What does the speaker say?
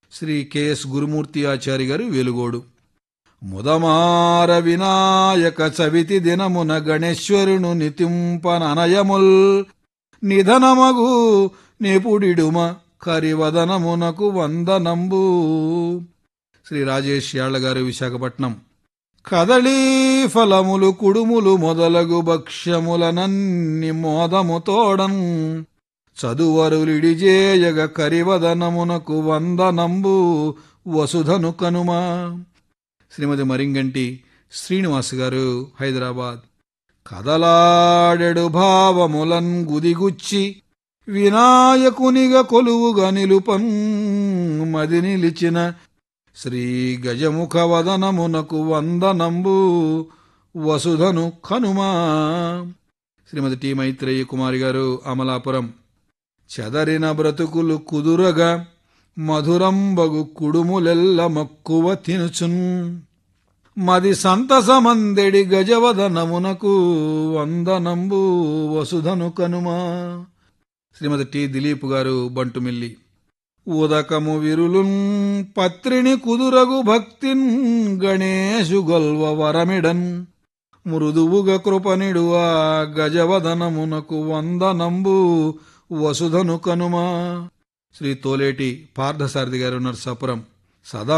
Shri K S గురుమూర్తి ఆచారి గారు వెలుగోడు ముదమార వినాయక చవితి దినమున గణేశ్వరును నితింపననయముల్ నిధనమగు నేపుడిడుమ కరివదనమునకు వందనంబు శ్రీ రాజేష్ యాళ్ల గారు విశాఖపట్నం కదళీ ఫలములు కుడుములు మొదలగు భక్ష్యములనన్ని మోదము తోడన్ చదువరులిడిజేయగ కరివదనమునకు వందనంబు వసుధను కనుమా శ్రీమతి మరింగంటి శ్రీనివాస్ గారు హైదరాబాద్ కదలాడెడు భావములన్ గుదిగుచ్చి వినాయకునిగ కొలువుగా నిలుపన్ మది నిలిచిన శ్రీ గజముఖ వదనమునకు వందనంబు వసుధను కనుమా శ్రీమతి టి మైత్రేయ కుమారి గారు అమలాపురం చెదరిన బ్రతుకులు కుదురగా మధురంబగు కుడుములెల్ల మక్కువ తినుచున్ మది సంతసమందెడి గజవదనమునకు వందనంబు వసుధను కనుమా శ్రీమతి టి దిలీప్ గారు బంటుమిల్లి ఉదకము విరులున్ పత్రిని కుదురగు భక్తిన్ గణేశు గొల్వ వరమిడన్ మృదువుగ కృపనిడు ఆ గజవదనమునకు వందనంబు వసుధను కనుమా శ్రీ తోలేటి పార్థసారథి గారు నర్సాపురం సదా